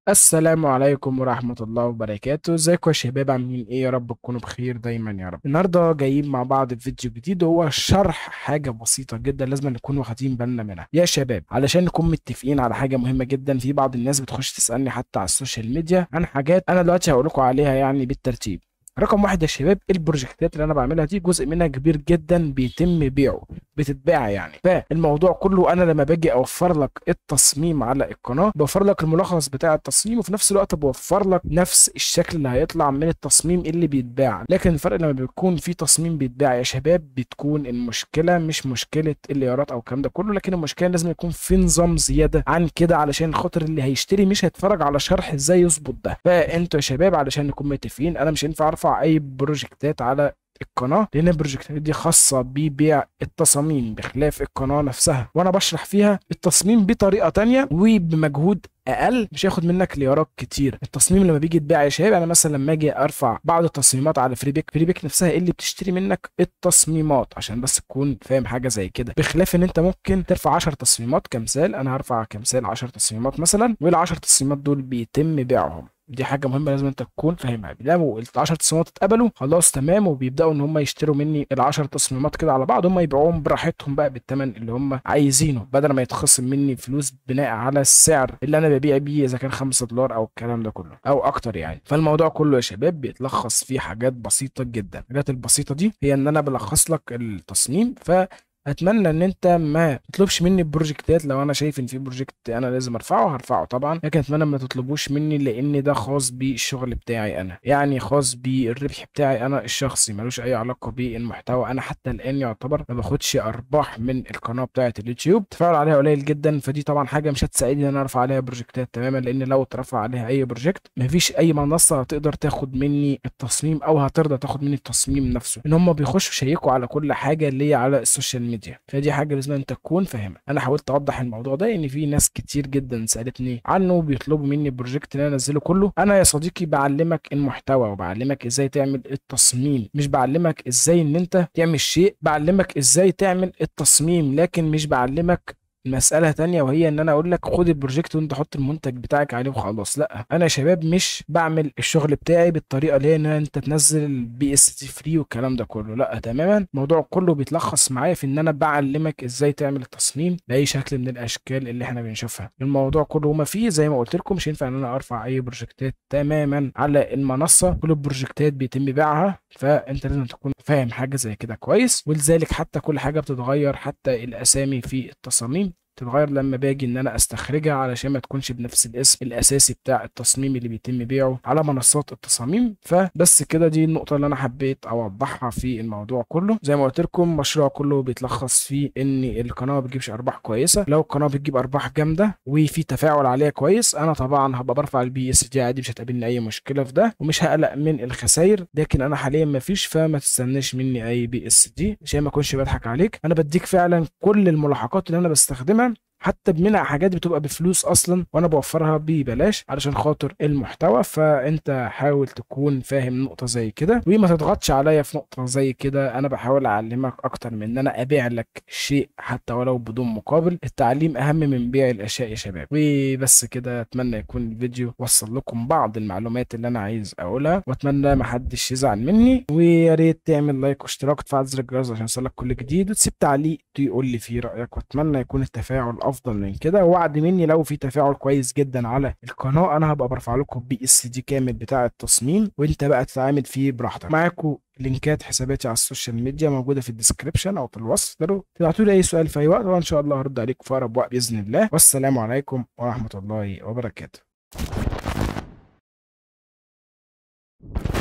السلام عليكم ورحمة الله وبركاته ازيكم يا شباب عاملين ايه يا رب تكونوا بخير دايما يا رب النهارده جايين مع بعض في فيديو جديد وهو شرح حاجة بسيطة جدا لازم نكون واخدين بالنا منها يا شباب علشان نكون متفقين على حاجة مهمة جدا في بعض الناس بتخش تسألني حتى على السوشيال ميديا عن حاجات انا دلوقتي هقول لكم عليها يعني بالترتيب رقم واحد يا شباب البروجكتات اللي انا بعملها دي جزء منها كبير جدا بيتم بيعه بتتباع يعني فالموضوع كله انا لما باجي اوفر لك التصميم على القناه بوفر لك الملخص بتاع التصميم وفي نفس الوقت بوفر لك نفس الشكل اللي هيطلع من التصميم اللي بيتباع لكن الفرق لما بيكون في تصميم بيتباع يا شباب بتكون المشكله مش مشكله الايراد او الكلام ده كله لكن المشكله لازم يكون في نظام زياده عن كده علشان خاطر اللي هيشتري مش هيتفرج على شرح ازاي يظبط ده فانتوا يا شباب علشان نكون متفقين انا مش هينفع ارفع اي بروجكتات على القناه لان البروجكتات دي خاصه ببيع التصاميم بخلاف القناه نفسها وانا بشرح فيها التصميم بطريقه تانية وبمجهود اقل مش هياخد منك ليارات كتير التصميم لما بيجي يتباع يا شباب انا مثلا لما اجي ارفع بعض التصميمات على فريبيك فريبيك نفسها اللي بتشتري منك التصميمات عشان بس تكون فاهم حاجه زي كده بخلاف ان انت ممكن ترفع 10 تصميمات كمثال انا هرفع كمثال 10 تصميمات مثلا وال10 تصميمات دول بيتم بيعهم دي حاجه مهمه لازم انت تكون فاهمها لو ال 10 تصميمات اتقبلوا خلاص تمام وبيبداوا ان هم يشتروا مني ال 10 تصميمات كده على بعض هم يبيعوهم براحتهم بقى بالثمن اللي هم عايزينه بدل ما يتخصم مني فلوس بناء على السعر اللي انا ببيع بيه اذا كان 5 دولار او الكلام ده كله او اكتر يعني فالموضوع كله يا شباب بيتلخص فيه حاجات بسيطه جدا الحاجات البسيطه دي هي ان انا بلخص لك التصميم ف اتمنى ان انت ما تطلبش مني بروجكتات لو انا شايف ان في بروجكت انا لازم ارفعه هرفعه طبعا لكن اتمنى ما تطلبوش مني لان ده خاص بالشغل بتاعي انا يعني خاص بالربح بتاعي انا الشخصي ملوش اي علاقه بالمحتوى انا حتى الان يعتبر ما باخدش ارباح من القناه بتاعه اليوتيوب التفاعل عليها قليل جدا فدي طبعا حاجه مش هتساعدني ان انا ارفع عليها بروجكتات تماما لان لو اترفع عليها اي بروجكت مفيش اي منصه هتقدر تاخد مني التصميم او هترضى تاخد مني التصميم نفسه ان هم بيخشوا يشيكوا على كل حاجه اللي هي على السوشيال ميديا فدي حاجه لازم انت تكون فاهمها انا حاولت اوضح الموضوع ده ان في ناس كتير جدا سالتني عنه وبيطلبوا مني البروجكت اللي انا انزله كله انا يا صديقي بعلمك المحتوى وبعلمك ازاي تعمل التصميم مش بعلمك ازاي ان انت تعمل شيء بعلمك ازاي تعمل التصميم لكن مش بعلمك مسألة تانية وهي إن أنا أقول لك خد البروجكت وأنت حط المنتج بتاعك عليه وخلاص، لأ، أنا يا شباب مش بعمل الشغل بتاعي بالطريقة اللي هي إن أنت تنزل بي اس تي فري والكلام ده كله، لأ تماما، الموضوع كله بيتلخص معايا في إن أنا بعلمك إزاي تعمل التصميم بأي شكل من الأشكال اللي إحنا بنشوفها، الموضوع كله وما فيه زي ما قلت لكم مش ينفع إن أنا أرفع أي بروجكتات تماما على المنصة، كل البروجكتات بيتم بيعها، فأنت لازم تكون فاهم حاجة زي كده كويس، ولذلك حتى كل حاجة بتتغير حتى الأسامي في التصاميم تتغير لما باجي ان انا استخرجها علشان ما تكونش بنفس الاسم الاساسي بتاع التصميم اللي بيتم بيعه على منصات التصاميم فبس كده دي النقطه اللي انا حبيت اوضحها في الموضوع كله زي ما قلت لكم المشروع كله بيتلخص في ان القناه ما بتجيبش ارباح كويسه لو القناه بتجيب ارباح جامده وفي تفاعل عليها كويس انا طبعا هبقى برفع البي اس دي عادي مش هتقابلني اي مشكله في ده ومش هقلق من الخسائر لكن انا حاليا ما فيش فما تستناش مني اي بي اس دي عشان ما اكونش بضحك عليك انا بديك فعلا كل الملاحقات اللي انا بستخدمها حتى منها حاجات بتبقى بفلوس اصلا وانا بوفرها ببلاش علشان خاطر المحتوى فانت حاول تكون فاهم نقطه زي كده وما تضغطش عليا في نقطه زي كده انا بحاول اعلمك اكتر من ان انا ابيع لك شيء حتى ولو بدون مقابل التعليم اهم من بيع الاشياء يا شباب وبس كده اتمنى يكون الفيديو وصل لكم بعض المعلومات اللي انا عايز اقولها واتمنى ما حدش يزعل مني ويا ريت تعمل لايك واشتراك وتفعل زر الجرس عشان يوصلك كل جديد وتسيب تعليق تقول لي فيه رايك واتمنى يكون التفاعل افضل من كده ووعد مني لو في تفاعل كويس جدا على القناه انا هبقى برفع لكم بي اس دي كامل بتاع التصميم وانت بقى تتعامل فيه براحتك معاكم لينكات حساباتي على السوشيال ميديا موجوده في الديسكربشن او في الوصف تقدروا تبعتوا لي اي سؤال في اي وقت وان شاء الله هرد عليكم في اقرب وقت باذن الله والسلام عليكم ورحمه الله وبركاته